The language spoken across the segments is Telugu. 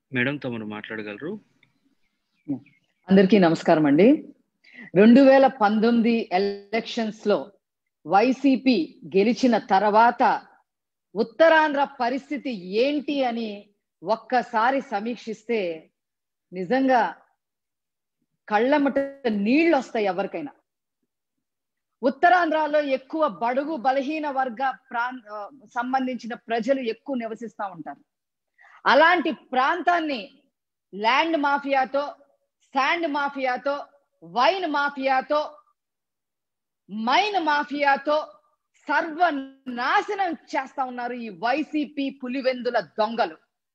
మేడం తమరు మాట్లాడగలరు అందరికీ నమస్కారం అండి రెండు వేల పంతొమ్మిది ఎలక్షన్స్ లో వైసీపీ గెలిచిన తర్వాత ఉత్తరాంధ్ర పరిస్థితి ఏంటి అని ఒక్కసారి సమీక్షిస్తే నిజంగా కళ్ళమట నీళ్ళు వస్తాయి ఎవరికైనా ఉత్తరాంధ్రలో ఎక్కువ బడుగు బలహీన వర్గ ప్రాం సంబంధించిన ప్రజలు ఎక్కువ నివసిస్తూ ఉంటారు అలాంటి ప్రాంతాన్ని ల్యాండ్ మాఫియాతో శాండ్ మాఫియాతో వైన్ మాఫియాతో మైన్ మాఫియాతో సర్వనాశనం చేస్తా ఉన్నారు ఈ వైసీపీ పులివెందుల దొంగలు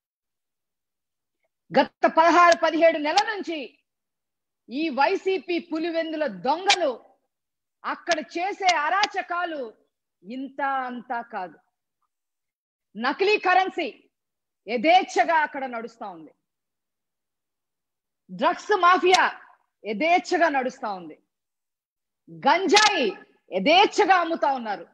గత పదహారు పదిహేడు నెలల నుంచి ఈ వైసీపీ పులివెందుల దొంగలు అక్కడ చేసే అరాచకాలు ఇంత అంతా కాదు నకిలీ కరెన్సీ యథేచ్ఛగా అక్కడ నడుస్తా ఉంది డ్రగ్స్ మాఫియా యథేచ్ఛగా నడుస్తా ఉంది గంజాయి యథేచ్ఛగా అమ్ముతా ఉన్నారు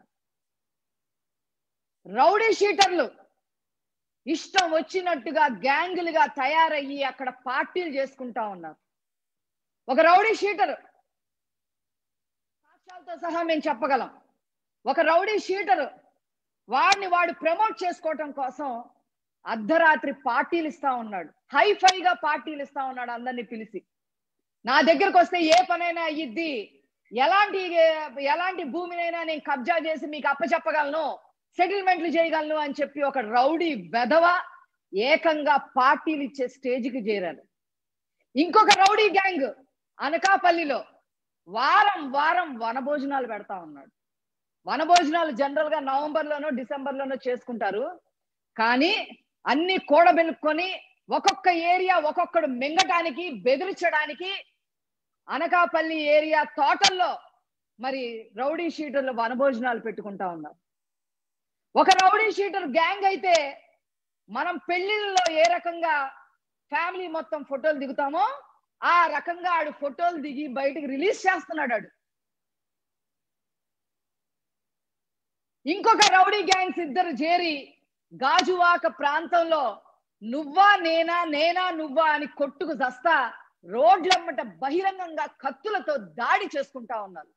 రౌడీ షీటర్లు ఇష్టం వచ్చినట్టుగా గ్యాంగులుగా తయారయ్యి అక్కడ పార్టీలు చేసుకుంటా ఉన్నారు ఒక రౌడీ షీటర్ సాక్ష్యాలతో సహా మేము చెప్పగలం ఒక రౌడీ షీటర్ వాడిని వాడు ప్రమోట్ చేసుకోవటం కోసం అర్ధరాత్రి పార్టీలు ఇస్తా ఉన్నాడు హై ఫైగా పార్టీలు ఇస్తా ఉన్నాడు అందరినీ పిలిచి నా దగ్గరకు వస్తే ఏ పనైనా అయ్యిద్ది ఎలాంటి ఎలాంటి భూమినైనా నేను కబ్జా చేసి మీకు అప్పచెప్పగలను సెటిల్మెంట్లు చేయగలను అని చెప్పి ఒక రౌడీ వెధవ ఏకంగా పార్టీలు ఇచ్చే స్టేజ్కి చేరారు ఇంకొక రౌడీ గ్యాంగ్ అనకాపల్లిలో వారం వారం వనభోజనాలు పెడతా ఉన్నాడు వనభోజనాలు జనరల్ గా నవంబర్ లోనో డిసెంబర్ లోనో చేసుకుంటారు కానీ అన్ని కూడబెలుక్కొని ఒక్కొక్క ఏరియా ఒక్కొక్కడు మింగటానికి బెదిరించడానికి అనకాపల్లి ఏరియా తోటల్లో మరి రౌడీ షీటర్లు వనభోజనాలు పెట్టుకుంటా ఉన్నారు ఒక రౌడీ షీటర్ గ్యాంగ్ అయితే మనం పెళ్లిళ్ళలో ఏ రకంగా ఫ్యామిలీ మొత్తం ఫోటోలు దిగుతామో ఆ రకంగా ఆడు ఫోటోలు దిగి బయటకు రిలీజ్ చేస్తున్నాడు ఆడు ఇంకొక రౌడీ గ్యాంగ్స్ ఇద్దరు చేరి గాజువాక ప్రాంతంలో నువ్వా నేనా నేనా నువ్వా అని కొట్టుకు చస్తా రోడ్లమ్మట బహిరంగంగా కత్తులతో దాడి చేసుకుంటా ఉన్నారు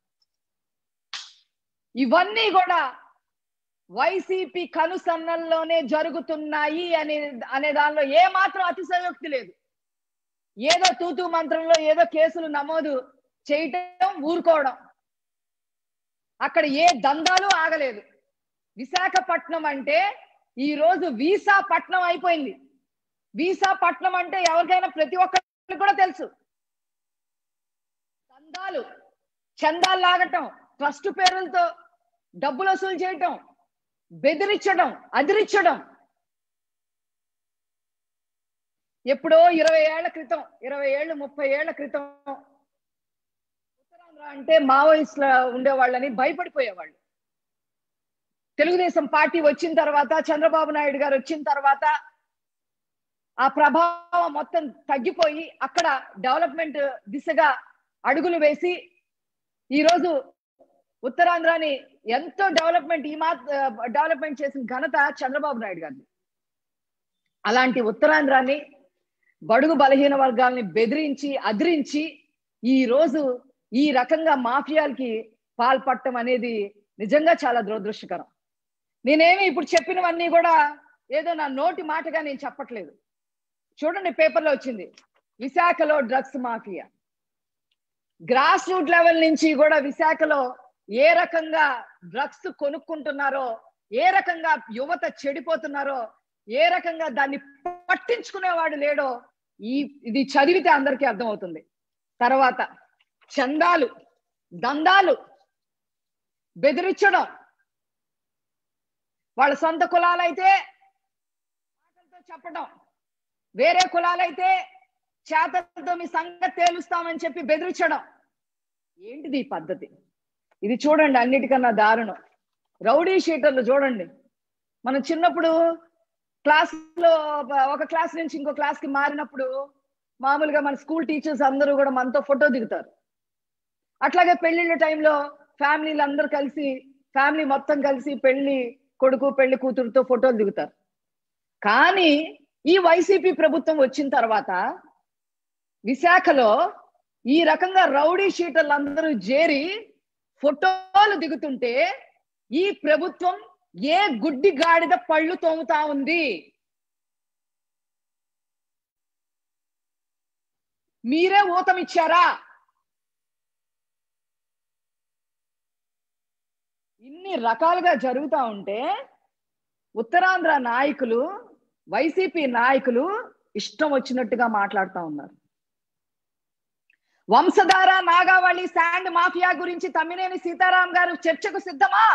ఇవన్నీ కూడా వైసీపీ కనుసన్నల్లోనే జరుగుతున్నాయి అనే అనే దానిలో ఏ మాత్రం అతిశయోక్తి లేదు ఏదో తూతూ మంత్రంలో ఏదో కేసులు నమోదు చేయటం ఊరుకోవడం అక్కడ ఏ దందాలు ఆగలేదు విశాఖపట్నం అంటే ఈ రోజు వీసా పట్నం అయిపోయింది వీసా పట్నం అంటే ఎవరికైనా ప్రతి ఒక్కరికి కూడా తెలుసు దందాలు చందాలు లాగటం ట్రస్ట్ పేర్లతో డబ్బులు వసూలు చేయటం బెదిరించడం అదిరించడం ఎప్పుడో ఇరవై ఏళ్ల క్రితం ఇరవై ఏళ్ళు ముప్పై ఏళ్ల క్రితం ఉత్తరాంధ్ర అంటే మావోయిస్టుల ఉండేవాళ్ళని భయపడిపోయేవాళ్ళు తెలుగుదేశం పార్టీ వచ్చిన తర్వాత చంద్రబాబు నాయుడు గారు వచ్చిన తర్వాత ఆ ప్రభావం మొత్తం తగ్గిపోయి అక్కడ డెవలప్మెంట్ దిశగా అడుగులు వేసి ఈరోజు ఉత్తరాంధ్రాని ఎంతో డెవలప్మెంట్ ఈ మా డెవలప్మెంట్ చేసిన ఘనత చంద్రబాబు నాయుడు గారిది అలాంటి ఉత్తరాంధ్రాన్ని బడుగు బలహీన వర్గాల్ని బెదిరించి అదిరించి ఈ రోజు ఈ రకంగా మాఫియాలకి పాల్పడటం అనేది నిజంగా చాలా దురదృష్టకరం నేనేమి ఇప్పుడు చెప్పినవన్నీ కూడా ఏదో నా నోటి మాటగా నేను చెప్పట్లేదు చూడండి పేపర్లో వచ్చింది విశాఖలో drugs mafia grass root level నుంచి కూడా విశాఖలో ఏ రకంగా డ్రగ్స్ కొనుక్కుంటున్నారో ఏ రకంగా యువత చెడిపోతున్నారో ఏ రకంగా దాన్ని పట్టించుకునేవాడు లేడో ఈ ఇది చదివితే అందరికీ అర్థమవుతుంది తర్వాత చందాలు దందాలు బెదిరించడం వాళ్ళ సొంత కులాలైతే మాటలతో చెప్పడం వేరే కులాలైతే చేతలతో మీ సంగతి తేలుస్తామని చెప్పి బెదిరించడం ఏంటిది ఈ పద్ధతి ఇది చూడండి అన్నిటికన్నా దారుణం రౌడీ షీటర్లు చూడండి మనం చిన్నప్పుడు క్లాస్ లో ఒక క్లాస్ నుంచి ఇంకో క్లాస్ కి మారినప్పుడు మామూలుగా మన స్కూల్ టీచర్స్ అందరూ కూడా మనతో ఫోటో దిగుతారు అట్లాగే పెళ్లిళ్ళ టైంలో ఫ్యామిలీలు అందరూ కలిసి ఫ్యామిలీ మొత్తం కలిసి పెళ్లి కొడుకు పెళ్లి కూతురుతో ఫోటోలు దిగుతారు కానీ ఈ వైసీపీ ప్రభుత్వం వచ్చిన తర్వాత విశాఖలో ఈ రకంగా రౌడీ షీటర్లు అందరూ చేరి ఫోటోలు దిగుతుంటే ఈ ప్రభుత్వం ఏ గుడ్డి గాడిద పళ్ళు తోముతా ఉంది మీరే ఊతమిచ్చారా ఇన్ని రకాలుగా జరుగుతా ఉంటే ఉత్తరాంధ్ర నాయకులు వైసీపీ నాయకులు ఇష్టం వచ్చినట్టుగా మాట్లాడుతూ ఉన్నారు వంశధార నాగావళి శాండ్ మాఫియా గురించి తమ్మినేని సీతారాం గారు చర్చకు సిద్ధమా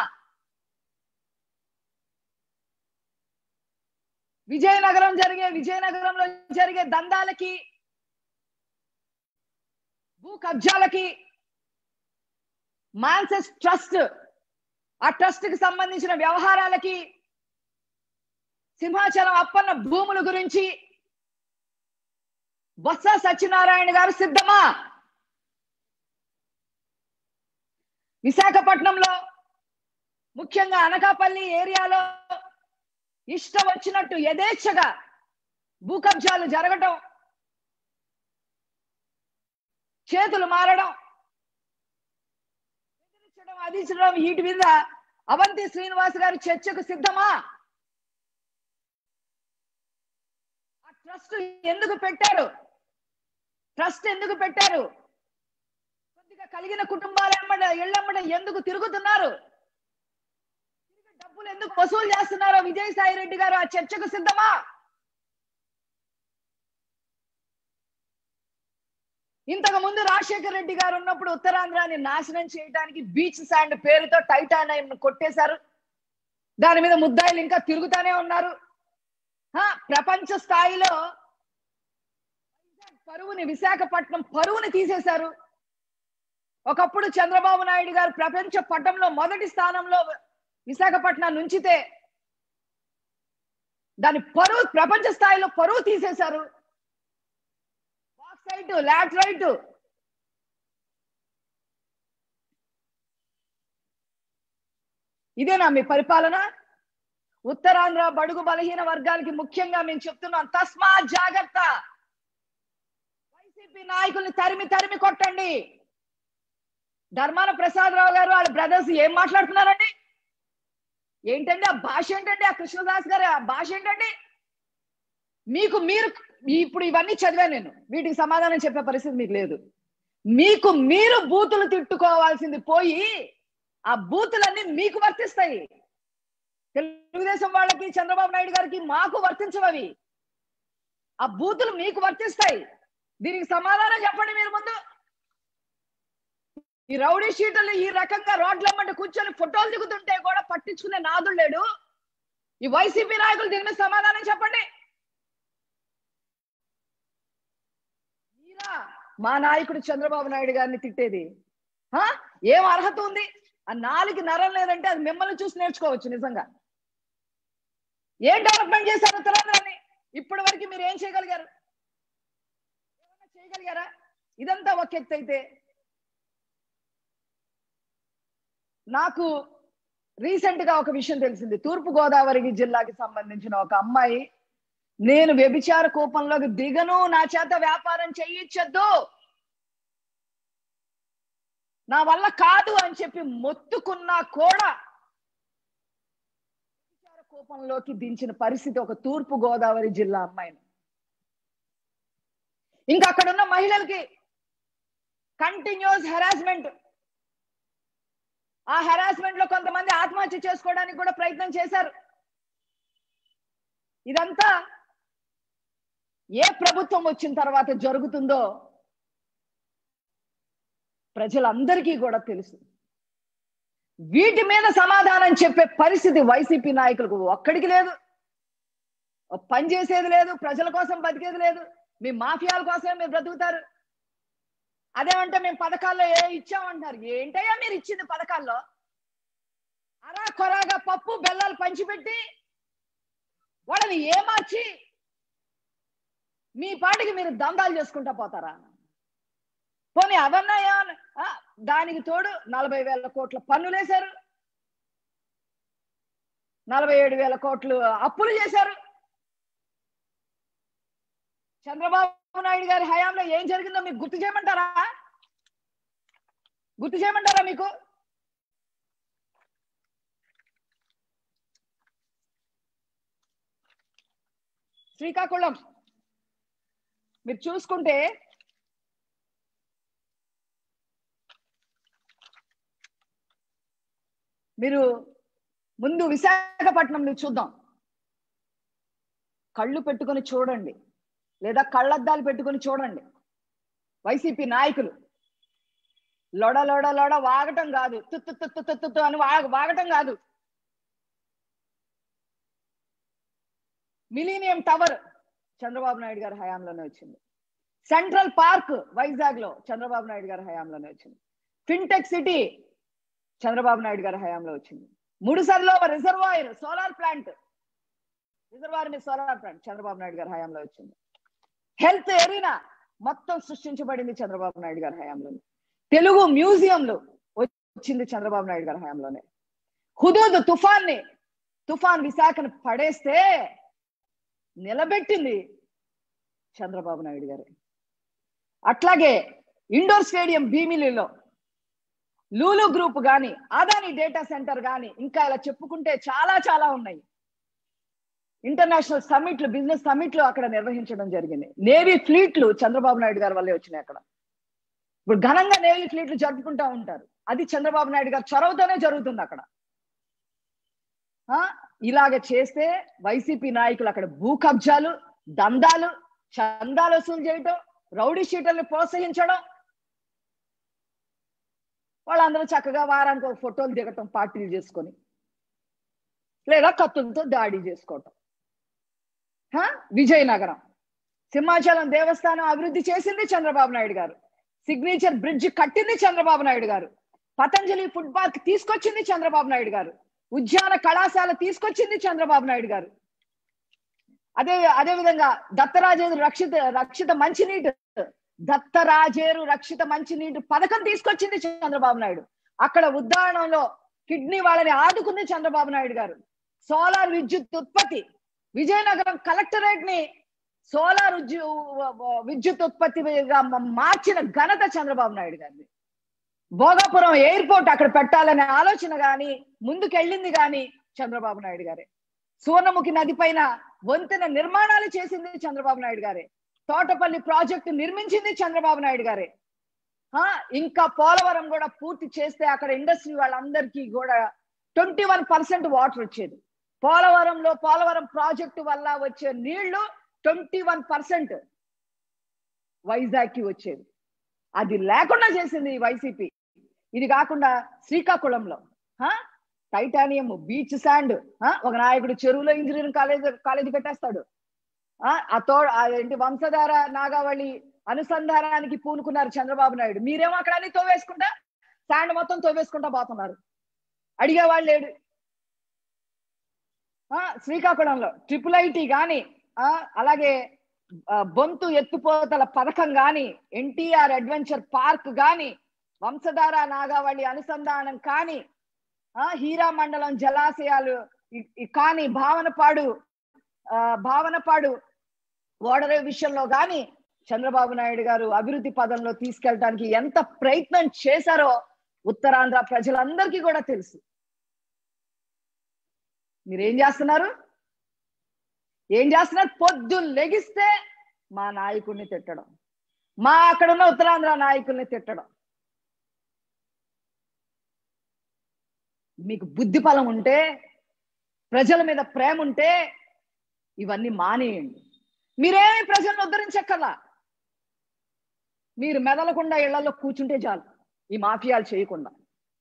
విజయనగరం జరిగే విజయనగరంలో జరిగే దందాలకి భూ కబ్జాలకి మాన్సెస్ ట్రస్ట్ ఆ ట్రస్ట్ కి సంబంధించిన వ్యవహారాలకి సింహాచలం అప్పన్న భూముల గురించి బొత్స సత్యనారాయణ గారు సిద్ధమా విశాఖపట్నంలో ముఖ్యంగా అనకాపల్లి ఏరియాలో ఇష్టం వచ్చినట్టు యథేచ్ఛగా భూ కబ్జాలు జరగటం చేతులు మారడం బెదిరించడం అదించడం వీటి మీద అవంతి శ్రీనివాస్ గారు చర్చకు సిద్ధమా ఆ ట్రస్ట్ ఎందుకు పెట్టారు ట్రస్ట్ ఎందుకు పెట్టారు కొద్దిగా కలిగిన కుటుంబాల ఎమ్మడ ఇళ్ళమ్మడ ఎందుకు తిరుగుతున్నారు తిరిగి డబ్బులు ఎందుకు వసూలు చేస్తున్నారో విజయసాయి రెడ్డి గారు ఆ చర్చకు సిద్ధమా ఇంతకు ముందు రాజశేఖర రెడ్డి గారు ఉన్నప్పుడు ఉత్తరాంధ్రాన్ని నాశనం చేయడానికి బీచ్ శాండ్ పేరుతో టైటానియం కొట్టేశారు దాని మీద ముద్దాయిలు ఇంకా తిరుగుతానే ఉన్నారు హా, ప్రపంచ స్థాయిలో వైజాగ్ పరువుని విశాఖపట్నం పరువుని తీసేశారు ఒకప్పుడు చంద్రబాబు నాయుడు గారు ప్రపంచ పటంలో మొదటి స్థానంలో విశాఖపట్నం నుంచితే దాని పరువు ప్రపంచ స్థాయిలో పరువు తీసేశారు బాక్సైట్ లాటరైట్ ఇదేనా మీ పరిపాలన ఉత్తరాంధ్ర బడుగు బలహీన వర్గాలకి ముఖ్యంగా మేము చెప్తున్నాం తస్మా జాగ్రత్త వైసీపీ నాయకుల్ని తరిమి తరిమి కొట్టండి ధర్మాన ప్రసాదరావు గారు వాళ్ళ బ్రదర్స్ ఏం మాట్లాడుతున్నారండి ఏంటండి ఆ భాష ఏంటండి ఆ కృష్ణదాస్ గారి ఆ భాష ఏంటండి మీకు మీరు ఇప్పుడు ఇవన్నీ చదివాను నేను వీటికి సమాధానం చెప్పే పరిస్థితి మీకు లేదు మీకు మీరు బూతులు తిట్టుకోవాల్సింది పోయి ఆ బూతులన్నీ మీకు వర్తిస్తాయి తెలుగుదేశం వాళ్ళకి చంద్రబాబు నాయుడు గారికి మాకు వర్తించవవి ఆ బూతులు మీకు వర్తిస్తాయి దీనికి సమాధానం చెప్పండి మీరు ముందు ఈ రౌడీ షీటర్లు ఈ రకంగా రోడ్లమ్మట కూర్చొని ఫోటోలు దిగుతుంటే కూడా పట్టించుకునే నాదుడు లేడు ఈ వైసీపీ నాయకులు దీని మీద సమాధానం చెప్పండి మీరా మా నాయకుడు చంద్రబాబు నాయుడు గారిని తిట్టేది హా? ఏం అర్హత ఉంది ఆ నాలుగు నరం లేదంటే అది మిమ్మల్ని చూసి నేర్చుకోవచ్చు నిజంగా ఏం డెవలప్మెంట్ చేశారు తెలంగాణని ఇప్పటి వరకు మీరు ఏం చేయగలిగారు ఏమన్నా చేయగలిగారా ఇదంతా ఒక ఎత్తు అయితే నాకు రీసెంట్ గా ఒక విషయం తెలిసింది తూర్పు గోదావరి జిల్లాకి సంబంధించిన ఒక అమ్మాయి నేను వ్యభిచార కూపంలోకి దిగను నా చేత వ్యాపారం చేయించద్దు నా వల్ల కాదు అని చెప్పి మొత్తుకున్నా కూడా వ్యభిచార కూపంలోకి దించిన పరిస్థితి ఒక తూర్పు గోదావరి జిల్లా అమ్మాయిని ఇంకా అక్కడ ఉన్న మహిళలకి కంటిన్యూస్ హెరాస్మెంట్ ఆ హెరాస్మెంట్ లో కొంతమంది ఆత్మహత్య చేసుకోవడానికి కూడా ప్రయత్నం చేశారు ఇదంతా ఏ ప్రభుత్వం వచ్చిన తర్వాత జరుగుతుందో ప్రజలందరికీ కూడా తెలుసు వీటి మీద సమాధానం చెప్పే పరిస్థితి వైసీపీ నాయకులకు ఒక్కడికి లేదు ఓ పని చేసేది లేదు ప్రజల కోసం బతికేది లేదు మీ మాఫియాల కోసమే మీరు బ్రతుకుతారు అదేమంటే మేము పథకాల్లో ఏ ఇచ్చామంటున్నారు ఏంటయ్యా మీరు ఇచ్చింది పథకాల్లో అరా కొరాగా పప్పు బెల్లాలు పంచిపెట్టి వాళ్ళని ఏమార్చి మీ పాటికి మీరు దందాలు చేసుకుంటా పోతారా పోనీ అవన్నాయా ఆ, దానికి తోడు నలభై వేల కోట్ల పన్నులేశారు నలభై ఏడు వేల కోట్లు అప్పులు చేశారు చంద్రబాబు నాయుడు గారి హయాంలో ఏం జరిగిందో మీకు గుర్తు చేయమంటారా గుర్తు చేయమంటారా మీకు శ్రీకాకుళం మీరు చూసుకుంటే మీరు ముందు విశాఖపట్నం మీరు చూద్దాం కళ్ళు పెట్టుకొని చూడండి లేదా కళ్ళద్దాలు పెట్టుకొని చూడండి వైసీపీ నాయకులు లొడ లొడ లొడ వాగటం కాదు తుత్తు తుత్తు తుత్తు అని వాగ వాగటం కాదు మిలీనియం టవర్ చంద్రబాబు నాయుడు గారి హయాంలోనే వచ్చింది సెంట్రల్ పార్క్ వైజాగ్ లో చంద్రబాబు నాయుడు గారి హయాంలోనే వచ్చింది ఫిన్టెక్ సిటీ చంద్రబాబు నాయుడు గారి హయాంలో వచ్చింది ముడిసర్లో రిజర్వాయర్ సోలార్ ప్లాంట్ రిజర్వాయర్ మీద సోలార్ ప్లాంట్ చంద్రబాబు నాయుడు గారి హయాంలో వచ్చింది హెల్త్ ఎరీనా మొత్తం సృష్టించబడింది చంద్రబాబు నాయుడు గారి హయాంలోనే తెలుగు మ్యూజియంలు వచ్చింది చంద్రబాబు నాయుడు గారి హయాంలోనే హుదూద్ తుఫాన్ని తుఫాన్ విశాఖను పడేస్తే నిలబెట్టింది చంద్రబాబు నాయుడు గారు అట్లాగే ఇండోర్ స్టేడియం భీమిలిలో లూలు గ్రూప్ గాని అదాని డేటా సెంటర్ గాని ఇంకా ఇలా చెప్పుకుంటే చాలా చాలా ఉన్నాయి ఇంటర్నేషనల్ సమ్మిట్లు బిజినెస్ సమ్మిట్లు అక్కడ నిర్వహించడం జరిగింది నేవీ ఫ్లీట్లు చంద్రబాబు నాయుడు గారి వల్లే వచ్చినాయి అక్కడ ఇప్పుడు ఘనంగా నేవీ ఫ్లీట్లు జరుపుకుంటా ఉంటారు అది చంద్రబాబు నాయుడు గారు చొరవతోనే జరుగుతుంది అక్కడ ఆ ఇలాగ చేస్తే వైసీపీ నాయకులు అక్కడ భూ కబ్జాలు దందాలు చందాలు వసూలు చేయటం రౌడీ షీటర్ని ప్రోత్సహించడం వాళ్ళందరూ చక్కగా వారానికి ఒక ఫోటోలు దిగటం పార్టీలు చేసుకొని లేదా కత్తులతో దాడి చేసుకోవటం హా? విజయనగరం సింహాచలం దేవస్థానం అభివృద్ధి చేసింది చంద్రబాబు నాయుడు గారు సిగ్నేచర్ బ్రిడ్జ్ కట్టింది చంద్రబాబు నాయుడు గారు పతంజలి ఫుడ్ పార్క్ తీసుకొచ్చింది చంద్రబాబు నాయుడు గారు ఉద్యాన కళాశాల తీసుకొచ్చింది చంద్రబాబు నాయుడు గారు అదే అదే విధంగా దత్తరాజేరు రక్షిత రక్షిత మంచినీటి దత్తరాజేరు రక్షిత మంచినీటి పథకం తీసుకొచ్చింది చంద్రబాబు నాయుడు అక్కడ ఉద్దానంలో కిడ్నీ వాళ్ళని ఆదుకుంది చంద్రబాబు నాయుడు గారు సోలార్ విద్యుత్ ఉత్పత్తి విజయనగరం కలెక్టరేట్ ని సోలార్ విద్యుత్ ఉత్పత్తిగా మార్చిన ఘనత చంద్రబాబు నాయుడు గారిది భోగాపురం ఎయిర్పోర్ట్ అక్కడ పెట్టాలనే ఆలోచన గాని ముందుకెళ్ళింది గాని చంద్రబాబు నాయుడు గారే సువర్ణముఖి నది పైన వంతెన నిర్మాణాలు చేసింది చంద్రబాబు నాయుడు గారే తోటపల్లి ప్రాజెక్టు నిర్మించింది చంద్రబాబు నాయుడు గారే ఆ ఇంకా పోలవరం కూడా పూర్తి చేస్తే అక్కడ ఇండస్ట్రీ వాళ్ళందరికీ కూడా ట్వంటీ వన్ పర్సెంట్ వాటర్ వచ్చేది పోలవరంలో పోలవరం ప్రాజెక్టు వల్ల వచ్చే నీళ్లు ట్వంటీ వన్ పర్సెంట్ వైజాగ్ కి వచ్చేది అది లేకుండా చేసింది ఈ వైసీపీ ఇది కాకుండా శ్రీకాకుళంలో ఆ టైటానియం బీచ్ శాండ్ ఒక నాయకుడు చెరువులో ఇంజనీరింగ్ కాలేజ్ కాలేజీ పెట్టేస్తాడు ఆ తో ఏంటి వంశధార నాగావళి అనుసంధానానికి పూనుకున్నారు చంద్రబాబు నాయుడు మీరేమో అక్కడ అన్ని తోవేసుకుంటా శాండ్ మొత్తం తోవేసుకుంటా పోతున్నారు అడిగేవాళ్ళు లేడు శ్రీకాకుళంలో ట్రిపుల్ ఐటీ గాని అలాగే బొంతు ఎత్తుపోతల పథకం గాని ఎన్టీఆర్ అడ్వెంచర్ పార్క్ గాని వంశధార నాగావళి అనుసంధానం కానీ హీరా మండలం జలాశయాలు కానీ భావనపాడు భావనపాడు ఓడరే విషయంలో గాని చంద్రబాబు నాయుడు గారు అభివృద్ధి పదంలో తీసుకెళ్ళడానికి ఎంత ప్రయత్నం చేశారో ఉత్తరాంధ్ర ప్రజలందరికీ కూడా తెలుసు మీరేం చేస్తున్నారు ఏం చేస్తున్నారు పొద్దున్న లెగిస్తే మా నాయకుడిని తిట్టడం మా అక్కడున్న ఉత్తరాంధ్ర నాయకుల్ని తిట్టడం మీకు బుద్ధి ఫలం ఉంటే ప్రజల మీద ప్రేమ ఉంటే ఇవన్నీ మానేయండి మీరేమి ప్రజలను ఉద్ధరించక్కర్లా మీరు మెదలకుండా ఇళ్లలో కూర్చుంటే చాలు ఈ మాఫియాలు చేయకుండా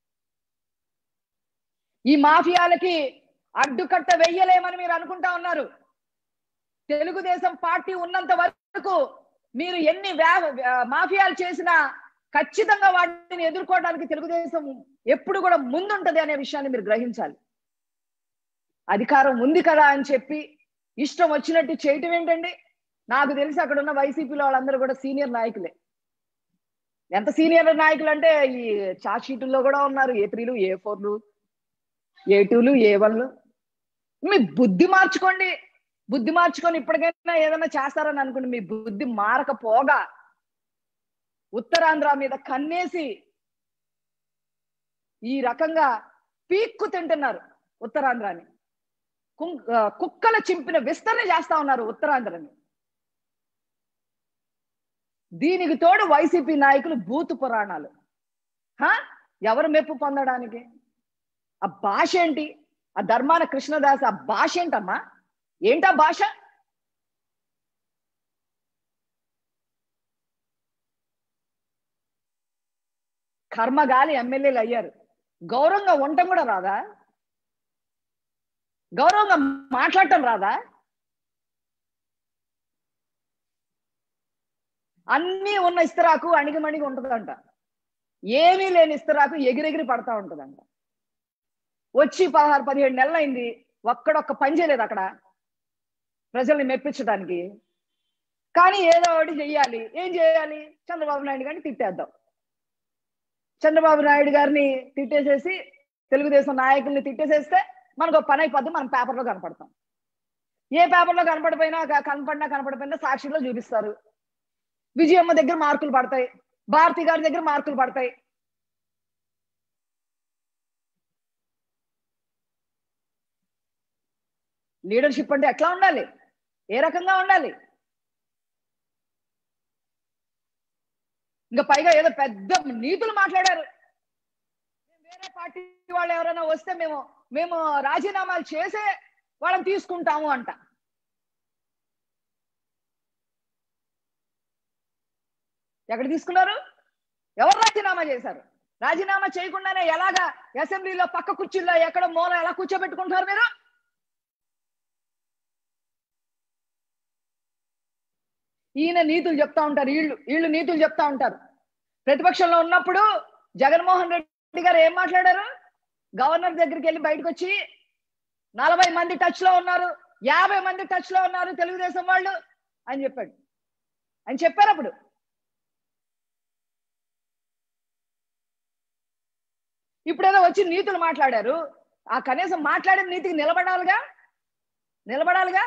ఈ మాఫియాలకి అడ్డుకట్ట వెయ్యలేమని మీరు అనుకుంటా ఉన్నారు తెలుగుదేశం పార్టీ ఉన్నంత వరకు మీరు ఎన్ని మాఫియాలు చేసినా ఖచ్చితంగా వాటిని ఎదుర్కోవడానికి తెలుగుదేశం ఎప్పుడు కూడా ముందుంటది అనే విషయాన్ని మీరు గ్రహించాలి అధికారం ఉంది కదా అని చెప్పి ఇష్టం వచ్చినట్టు చేయటం ఏంటండి నాకు తెలిసి అక్కడ ఉన్న వైసీపీలో వాళ్ళందరూ కూడా సీనియర్ నాయకులే ఎంత సీనియర్ నాయకులు అంటే ఈ చార్జ్ షీటుల్లో కూడా ఉన్నారు ఏ త్రీలు ఏ ఫోర్లు ఏ టూలు ఏ వన్లు మీ బుద్ధి మార్చుకోండి బుద్ధి మార్చుకొని ఇప్పటికైనా ఏదైనా చేస్తారని అనుకుని మీ బుద్ధి మారకపోగా ఉత్తరాంధ్ర మీద కన్నేసి ఈ రకంగా పీక్కు తింటున్నారు ఉత్తరాంధ్రాని కుం- ఆ, కుక్కల చింపిన విస్తరణ చేస్తా ఉన్నారు ఉత్తరాంధ్రని దీనికి తోడు వైసీపీ నాయకులు బూతు పురాణాలు హా ఎవరు మెప్పు పొందడానికి ఆ భాష ఏంటి ఆ ధర్మాన కృష్ణదాస్ ఆ భాష ఏంటమ్మా ఏంటా భాష కర్మగాలి ఎమ్మెల్యేలు అయ్యారు గౌరవంగా ఉండటం కూడా రాదా గౌరవంగా మాట్లాడటం రాదా అన్నీ ఉన్న ఇస్తరాకు అణిగిమణిగి ఉంటుందంట ఏమీ లేని ఇస్తరాకు ఎగిరెగిరి పడతా ఉంటుందంట వచ్చి పదహారు పదిహేడు నెలలు అయింది ఒక్కడొక్క పని చేయలేదు అక్కడ ప్రజల్ని మెప్పించడానికి కానీ ఏదో ఒకటి చెయ్యాలి ఏం చేయాలి చంద్రబాబు నాయుడు గారిని తిట్టేద్దాం చంద్రబాబు నాయుడు గారిని తిట్టేసేసి తెలుగుదేశం నాయకుల్ని తిట్టేసేస్తే మనకు ఒక పని అయిపోద్ది మనం పేపర్లో కనపడతాం ఏ పేపర్లో కనపడిపోయినా క- కనపడినా కనపడిపోయినా సాక్షిలో చూపిస్తారు విజయమ్మ దగ్గర మార్కులు పడతాయి భారతి గారి దగ్గర మార్కులు పడతాయి లీడర్షిప్ అంటే ఎట్లా ఉండాలి ఏ రకంగా ఉండాలి ఇంకా పైగా ఏదో పెద్ద నీతులు మాట్లాడారు వేరే పార్టీ వాళ్ళు ఎవరైనా వస్తే మేము మేము రాజీనామాలు చేసే వాళ్ళని తీసుకుంటాము అంట ఎక్కడ తీసుకున్నారు ఎవరు రాజీనామా చేశారు రాజీనామా చేయకుండానే ఎలాగా అసెంబ్లీలో పక్క కుర్చీల్లో ఎక్కడ మూల ఎలా కూర్చోబెట్టుకుంటారు మీరు ఈయన నీతులు చెప్తా ఉంటారు వీళ్ళు వీళ్ళు నీతులు చెప్తా ఉంటారు ప్రతిపక్షంలో ఉన్నప్పుడు జగన్మోహన్ రెడ్డి గారు ఏం మాట్లాడారు గవర్నర్ దగ్గరికి వెళ్ళి బయటకు వచ్చి నలభై మంది టచ్ లో ఉన్నారు యాభై మంది టచ్ లో ఉన్నారు తెలుగుదేశం వాళ్ళు అని చెప్పాడు అని చెప్పారు అప్పుడు ఇప్పుడేదో వచ్చి నీతులు మాట్లాడారు ఆ కనీసం మాట్లాడిన నీతికి నిలబడాలిగా నిలబడాలిగా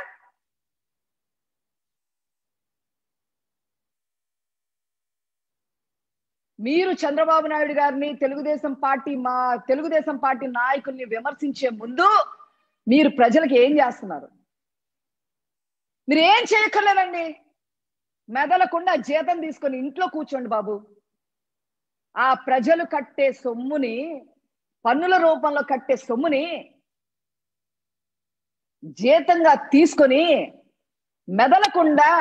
మీరు చంద్రబాబు నాయుడు గారిని తెలుగుదేశం పార్టీ మా తెలుగుదేశం పార్టీ నాయకుల్ని విమర్శించే ముందు మీరు ప్రజలకు ఏం చేస్తున్నారు మీరు ఏం చేయక్కర్లేదండి మెదలకుండా జీతం తీసుకొని ఇంట్లో కూర్చోండి బాబు ఆ ప్రజలు కట్టే సొమ్ముని పన్నుల రూపంలో కట్టే సొమ్ముని జీతంగా తీసుకొని మెదలకుండా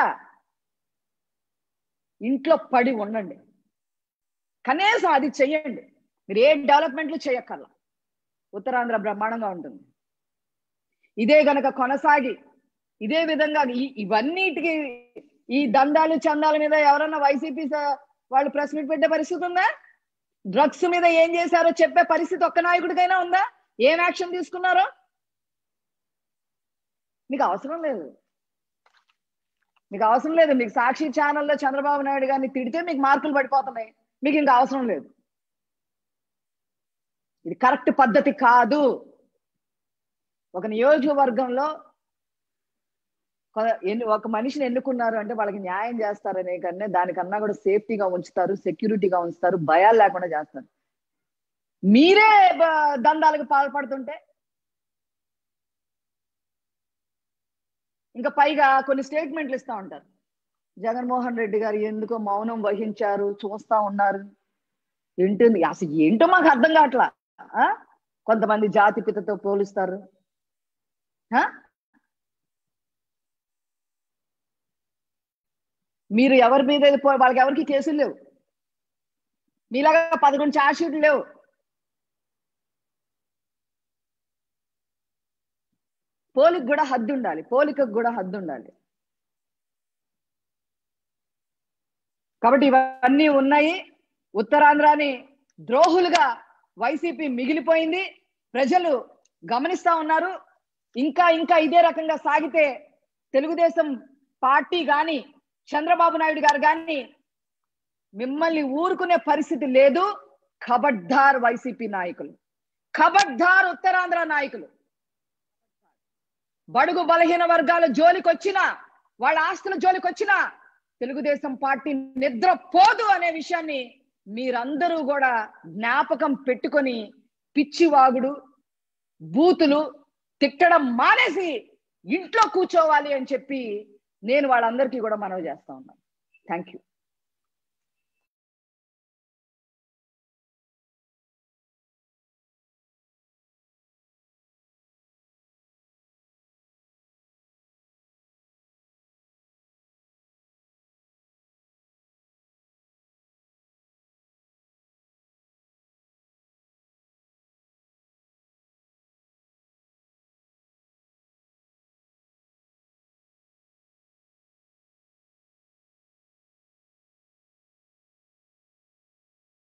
ఇంట్లో పడి ఉండండి కనీసం అది చెయ్యండి మీరు ఏ డెవలప్మెంట్లు చేయక్కర్లా ఉత్తరాంధ్ర బ్రహ్మాండంగా ఉంటుంది ఇదే గనక కొనసాగి ఇదే విధంగా ఈ- ఇవన్నిటికి ఈ దందాలు చందాల మీద ఎవరన్నా వైసీపీ స- వాళ్ళు ప్రెస్ మీట్ పెట్టే పరిస్థితి ఉందా డ్రగ్స్ మీద ఏం చేశారో చెప్పే పరిస్థితి ఒక్క నాయకుడికైనా ఉందా ఏం యాక్షన్ తీసుకున్నారో మీకు అవసరం లేదు మీకు అవసరం లేదు మీకు సాక్షి ఛానల్లో చంద్రబాబు నాయుడు గారిని తిడితే మీకు మార్కులు పడిపోతున్నాయి మీకు ఇంకా అవసరం లేదు ఇది కరెక్ట్ పద్ధతి కాదు ఒక నియోజకవర్గంలో కొ- ఎన్ని ఒక మనిషిని ఎన్నుకున్నారు అంటే వాళ్ళకి న్యాయం చేస్తారనే కన్నా దానికన్నా కూడా సేఫ్టీగా ఉంచుతారు సెక్యూరిటీగా ఉంచుతారు భయాలు లేకుండా చేస్తారు మీరే బ- దందాలకు పాల్పడుతుంటే ఇంకా పైగా కొన్ని స్టేట్మెంట్లు ఇస్తా ఉంటారు జగన్మోహన్ రెడ్డి గారు ఎందుకో మౌనం వహించారు చూస్తా ఉన్నారు ఏంటి అసలు ఏంటో మాకు అర్థం కావట్లా ఆ? కొంతమంది జాతి పితతో పోలుస్తారు ఆ? మీరు ఎవరి మీద పో- వాళ్ళకి ఎవరికి కేసులు లేవు మీలాగా పదకొండు ఛార్జ్ షీట్లు లేవు పోలికి కూడా హద్దు ఉండాలి పోలికకు కూడా హద్దు ఉండాలి కాబట్టి ఇవన్నీ ఉన్నాయి ఉత్తరాంధ్రాని ద్రోహులుగా వైసీపీ మిగిలిపోయింది ప్రజలు గమనిస్తా ఉన్నారు ఇంకా ఇంకా ఇదే రకంగా సాగితే తెలుగుదేశం పార్టీ గాని చంద్రబాబు నాయుడు గారు గాని మిమ్మల్ని ఊరుకునే పరిస్థితి లేదు ఖబడ్దార్ వైసీపీ నాయకులు ఖబడ్దార్ ఉత్తరాంధ్ర నాయకులు బడుగు బలహీన వర్గాల జోలికి వచ్చినా వాళ్ళ ఆస్తుల జోలికి వచ్చినా తెలుగుదేశం పార్టీ నిద్రపోదు అనే విషయాన్ని మీరందరూ కూడా జ్ఞాపకం పెట్టుకొని పిచ్చివాగుడు బూతులు తిట్టడం మానేసి ఇంట్లో కూర్చోవాలి అని చెప్పి నేను వాళ్ళందరికీ కూడా మనవి చేస్తా ఉన్నాను థ్యాంక్ యూ